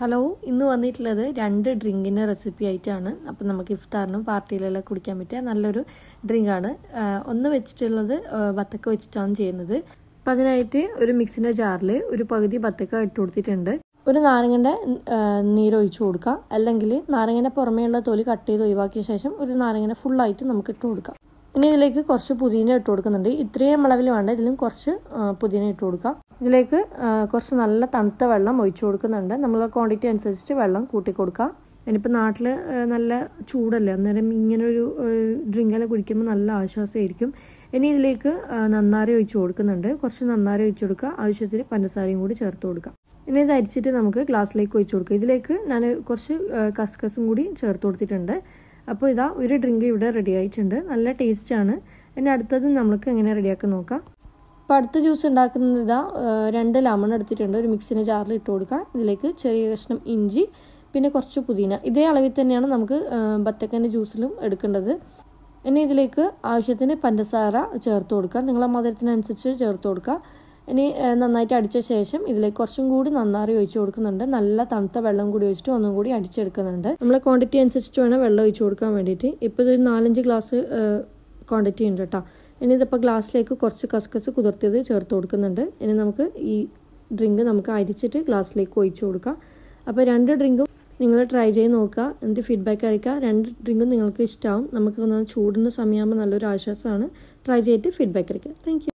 hello ഇന്ന് വന്നിട്ടുള്ളത് രണ്ട് ഡ്രിങ്കിൻ്റെ റെസിപ്പി ആയിട്ടാണ് അപ്പം നമുക്ക് ഇഫ്താറിനും പാർട്ടിയിലെല്ലാം കുടിക്കാൻ പറ്റിയ നല്ലൊരു ഡ്രിങ്കാണ് ഒന്ന് വെച്ചിട്ടുള്ളത് ബത്തക്ക വെച്ചിട്ടാണ് ചെയ്യുന്നത് അപ്പം അതിനായിട്ട് ഒരു മിക്സിൻ്റെ ജാറിൽ ഒരു പകുതി ബത്തക്ക ഇട്ട് കൊടുത്തിട്ടുണ്ട് ഒരു നാരങ്ങൻ്റെ നീര് ഒഴിച്ചു കൊടുക്കാം അല്ലെങ്കിൽ നാരങ്ങൻ്റെ പുറമേയുള്ള തൊലി കട്ട് ചെയ്ത് ഒഴിവാക്കിയ ശേഷം ഒരു നാരങ്ങനെ ഫുള്ളായിട്ട് നമുക്ക് ഇട്ട് കൊടുക്കാം ഇനി ഇതിലേക്ക് കുറച്ച് പുതിന ഇട്ട് കൊടുക്കുന്നുണ്ട് ഇത്രയും അളവിൽ വേണ്ട ഇതിലും കുറച്ച് പുതിന ഇട്ട് കൊടുക്കാം ഇതിലേക്ക് കുറച്ച് നല്ല തണുത്ത വെള്ളം ഒഴിച്ചു കൊടുക്കുന്നുണ്ട് നമ്മൾ ക്വാണ്ടിറ്റി അനുസരിച്ചിട്ട് വെള്ളം കൂട്ടി കൊടുക്കാം ഇനിയിപ്പോൾ നാട്ടിൽ നല്ല ചൂടല്ലേ അന്നേരം ഇങ്ങനൊരു ഡ്രിങ്കെല്ലാം കുടിക്കുമ്പോൾ നല്ല ആശ്വാസമായിരിക്കും ഇനി ഇതിലേക്ക് നന്നാരി ഒഴിച്ചു കൊടുക്കുന്നുണ്ട് കുറച്ച് നന്നാരി ഒഴിച്ചു കൊടുക്കുക ആവശ്യത്തിന് പഞ്ചസാരയും കൂടി ചേർത്ത് കൊടുക്കാം ഇനി ഇത് അരിച്ചിട്ട് നമുക്ക് ഗ്ലാസ്സിലേക്ക് ഒഴിച്ചു കൊടുക്കുക ഇതിലേക്ക് ഞാൻ കുറച്ച് കസ്കസും കൂടി ചേർത്ത് കൊടുത്തിട്ടുണ്ട് അപ്പോൾ ഇതാ ഒരു ഡ്രിങ്ക് ഇവിടെ റെഡി ആയിട്ടുണ്ട് നല്ല ടേസ്റ്റാണ് ഇനി അടുത്തത് നമുക്ക് എങ്ങനെ റെഡിയാക്കാൻ നോക്കാം അപ്പോൾ അടുത്ത ജ്യൂസ് ഉണ്ടാക്കുന്നത് ഇതാ രണ്ട് ലെമൺ എടുത്തിട്ടുണ്ട് ഒരു മിക്സിൻ്റെ ജാറിൽ ഇട്ട് കൊടുക്കാം ഇതിലേക്ക് ചെറിയ കഷ്ണം ഇഞ്ചി പിന്നെ കുറച്ച് പുതിന ഇതേ അളവിൽ തന്നെയാണ് നമുക്ക് ബത്തക്കൻ്റെ ജ്യൂസിലും എടുക്കേണ്ടത് ഇനി ഇതിലേക്ക് ആവശ്യത്തിന് പഞ്ചസാര ചേർത്ത് കൊടുക്കുക നിങ്ങളെ മധുരത്തിനനുസരിച്ച് ചേർത്ത് കൊടുക്കുക ഇനി നന്നായിട്ട് അടിച്ച ശേഷം ഇതിലേക്ക് കുറച്ചും കൂടി നന്നാറി ഒഴിച്ചു കൊടുക്കുന്നുണ്ട് നല്ല തണുത്ത വെള്ളം കൂടി ഒഴിച്ചിട്ട് ഒന്നും കൂടി അടിച്ചെടുക്കുന്നുണ്ട് നമ്മൾ ക്വാണ്ടിറ്റി അനുസരിച്ചിട്ട് വേണം വെള്ളം ഒഴിച്ചു കൊടുക്കാൻ വേണ്ടിയിട്ട് ഇപ്പോൾ ഇത് നാലഞ്ച് ഗ്ലാസ് ക്വാണ്ടിറ്റി ഉണ്ട് കേട്ടോ ഇനി ഇതിപ്പോൾ ഗ്ലാസ്സിലേക്ക് കുറച്ച് കസ്കസ് കുതിർത്തിയത് ചേർത്ത് കൊടുക്കുന്നുണ്ട് ഇനി നമുക്ക് ഈ ഡ്രിങ്ക് നമുക്ക് അരിച്ചിട്ട് ഗ്ലാസ്സിലേക്ക് ഒഴിച്ചു കൊടുക്കാം അപ്പോൾ രണ്ട് ഡ്രിങ്കും നിങ്ങൾ ട്രൈ ചെയ്ത് നോക്കുക എന്ത് ഫീഡ്ബാക്ക് അറിയിക്കുക രണ്ട് ഡ്രിങ്കും നിങ്ങൾക്ക് ഇഷ്ടമാവും നമുക്ക് ചൂടിൻ്റെ സമയമാകുമ്പോൾ നല്ലൊരു ആശ്വാസമാണ് ട്രൈ ചെയ്തിട്ട് ഫീഡ്ബാക്ക് അറിയിക്കുക താങ്ക്